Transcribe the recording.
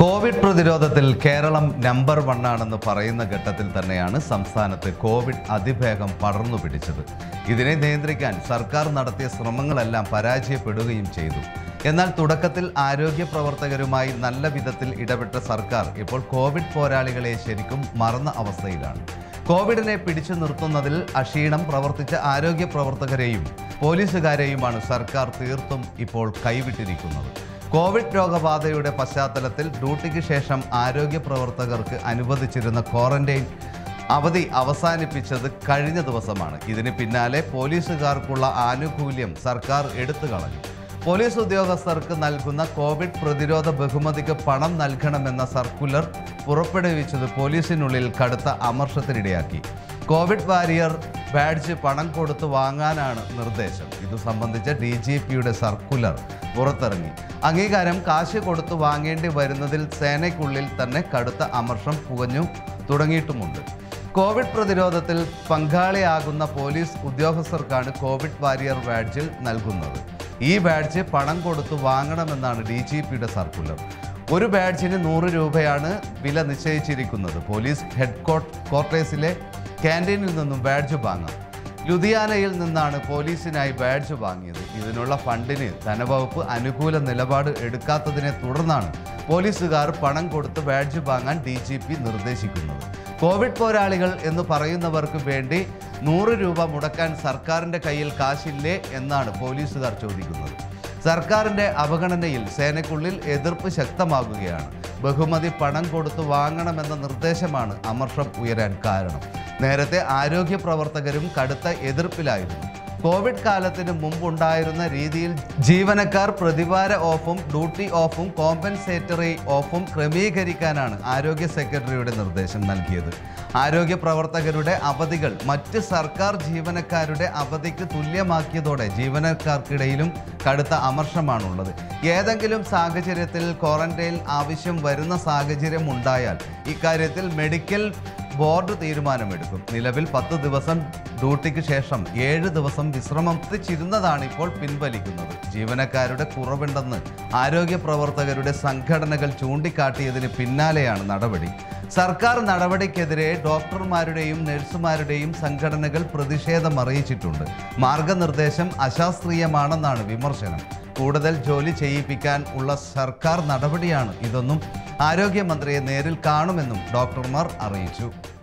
Covid പ്രതിരോധത്തിൽ Keralam number one ആണെന്ന് പറയുന്ന ഘട്ടത്തിൽ തന്നെയാണ് സംസ്ഥാനത്ത് കോവിഡ് അതിവേഗം പടർന്നു പിടിച്ചത് ഇതിനെ നിയന്ത്രിക്കാൻ സർക്കാർ നടത്തിയ ശ്രമങ്ങളെല്ലാം പരാജയപ്പെടുകയും ചെയ്തു എന്നാൽ തുടക്കത്തിൽ ആരോഗ്യ പ്രവർത്തകരുമായി നല്ല വിധത്തിൽ ഇടപെട്ട സർക്കാർ ഇപ്പോൾ കോവിഡ് പോരാളികളെ ശരിക്കും മറന്ന അവസ്ഥയിലാണ് കോവിഡിനെ പിടിച്ചു നിർത്തുന്നതിൽ അക്ഷീണം പ്രവർത്തിച്ച ആരോഗ്യ പ്രവർത്തകരെയും പോലീസുകാരെയുമാണ് സർക്കാർ തീർത്തും ഇപ്പോൾ കൈവിട്ടിരിക്കുന്നത് കോവിഡ് രോഗബാധയുടെ പശ്ചാത്തലത്തിൽ ഡ്യൂട്ടിക്ക് ശേഷം ആരോഗ്യ പ്രവർത്തകർക്ക് അനുവദിച്ചിരുന്ന ക്വാറന്റൈൻ അവധി അവസാനിപ്പിച്ചത് കഴിഞ്ഞ ദിവസമാണ് ഇതിന് പിന്നാലെ പോലീസുകാർക്കുള്ള ആനുകൂല്യം സർക്കാർ എടുത്തു കളഞ്ഞു പോലീസ് ഉദ്യോഗസ്ഥർക്ക് നൽകുന്ന കോവിഡ് പ്രതിരോധ ബഹുമതിക്ക് പണം നൽകണമെന്ന സർക്കുലർ പുറപ്പെടുവിച്ചത് പോലീസിനുള്ളിൽ കടുത്ത അമർഷത്തിനിടയാക്കി കോവിഡ് വാരിയർ ബാഡ്ജ് പണം കൊടുത്ത് വാങ്ങാനാണ് നിർദ്ദേശം ഇതു സംബന്ധിച്ച ഡി ജി പിയുടെ സർക്കുലർ പുറത്തിറങ്ങി അംഗീകാരം കാശ് കൊടുത്ത് വാങ്ങേണ്ടി വരുന്നതിൽ സേനയ്ക്കുള്ളിൽ തന്നെ കടുത്ത അമർഷം പുകഞ്ഞു തുടങ്ങിയിട്ടുമുണ്ട് കോവിഡ് പ്രതിരോധത്തിൽ പങ്കാളിയാകുന്ന പോലീസ് ഉദ്യോഗസ്ഥർക്കാണ് കോവിഡ് വാരിയർ ബാഡ്ജിൽ നൽകുന്നത് ഈ ബാഡ്ജ് പണം കൊടുത്ത് വാങ്ങണമെന്നാണ് ഡി ജി പിയുടെ സർക്കുലർ ഒരു ബാഡ്ജിന് നൂറ് രൂപയാണ് വില നിശ്ചയിച്ചിരിക്കുന്നത് പോലീസ് ഹെഡ് ക്വാർട്ടേഴ്സിലെ ക്യാൻറ്റീനിൽ നിന്നും ബാഡ്ജ് വാങ്ങാം ലുധിയാനയിൽ നിന്നാണ് പോലീസിനായി ബാഡ്ജ് വാങ്ങിയത് ഇതിനുള്ള ഫണ്ടിന് ധനവകുപ്പ് അനുകൂല നിലപാട് എടുക്കാത്തതിനെ തുടർന്നാണ് പോലീസുകാർ പണം കൊടുത്ത് ബാഡ്ജ് വാങ്ങാൻ ഡി ജി പി നിർദ്ദേശിക്കുന്നത് കോവിഡ് പോരാളികൾ എന്ന് പറയുന്നവർക്ക് വേണ്ടി നൂറ് രൂപ മുടക്കാൻ സർക്കാരിൻ്റെ കയ്യിൽ കാശില്ലേ എന്നാണ് പോലീസുകാർ ചോദിക്കുന്നത് സർക്കാരിന്റെ അവഗണനയിൽ സേനയ്ക്കുള്ളിൽ എതിർപ്പ് ശക്തമാകുകയാണ് ബഹുമതി പണം കൊടുത്തു വാങ്ങണമെന്ന നിർദ്ദേശമാണ് അമർഷം ഉയരാൻ കാരണം നേരത്തെ ആരോഗ്യ പ്രവർത്തകരും കടുത്ത എതിർപ്പിലായിരുന്നു കോവിഡ് കാലത്തിന് മുമ്പുണ്ടായിരുന്ന രീതിയിൽ ജീവനക്കാർ പ്രതിവാര ഓഫും ഡ്യൂട്ടി ഓഫും കോമ്പൻസേറ്ററി ഓഫും ക്രമീകരിക്കാനാണ് ആരോഗ്യ സെക്രട്ടറിയുടെ നിർദ്ദേശം നൽകിയത് ആരോഗ്യ പ്രവർത്തകരുടെ അവധികൾ മറ്റ് സർക്കാർ ജീവനക്കാരുടെ അവധിക്ക് തുല്യമാക്കിയതോടെ ജീവനക്കാർക്കിടയിലും കടുത്ത അമർഷമാണുള്ളത് ഏതെങ്കിലും സാഹചര്യത്തിൽ ക്വാറന്റൈൻ ആവശ്യം വരുന്ന സാഹചര്യം ഉണ്ടായാൽ ഇക്കാര്യത്തിൽ മെഡിക്കൽ ബോർഡ് തീരുമാനമെടുക്കും നിലവിൽ പത്ത് ദിവസം ഡ്യൂട്ടിക്ക് ശേഷം ഏഴ് ദിവസം വിശ്രമിച്ചിരുന്നതാണ് ഇപ്പോൾ പിൻവലിക്കുന്നത് ജീവനക്കാരുടെ കുറവുണ്ടെന്ന് ആരോഗ്യ പ്രവർത്തകരുടെ സംഘടനകൾ ചൂണ്ടിക്കാട്ടിയതിന് പിന്നാലെയാണ് നടപടി സർക്കാർ നടപടിക്കെതിരെ ഡോക്ടർമാരുടെയും നഴ്സുമാരുടെയും സംഘടനകൾ പ്രതിഷേധം അറിയിച്ചിട്ടുണ്ട് മാർഗനിർദ്ദേശം അശാസ്ത്രീയമാണെന്നാണ് വിമർശനം കൂടുതൽ ജോലി ചെയ്യിപ്പിക്കാൻ ഉള്ള സർക്കാർ നടപടിയാണ് ഇതെന്നും ആരോഗ്യമന്ത്രിയെ നേരിൽ കാണുമെന്നും ഡോക്ടർമാർ അറിയിച്ചു